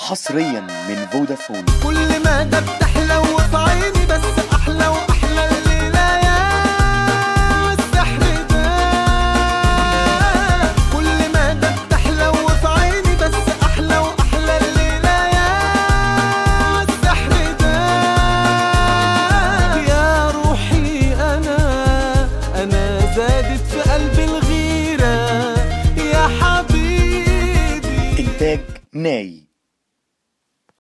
حصريا من فودافون كل ما ده بتحلى وفي عيني بس احلى واحلى الليله يا السحر ده كل ما ده بتحلى وفي عيني بس احلى واحلى الليله يا السحر ده يا روحي انا انا زادت في قلبي الغيره يا حبيبي إنتاج ناي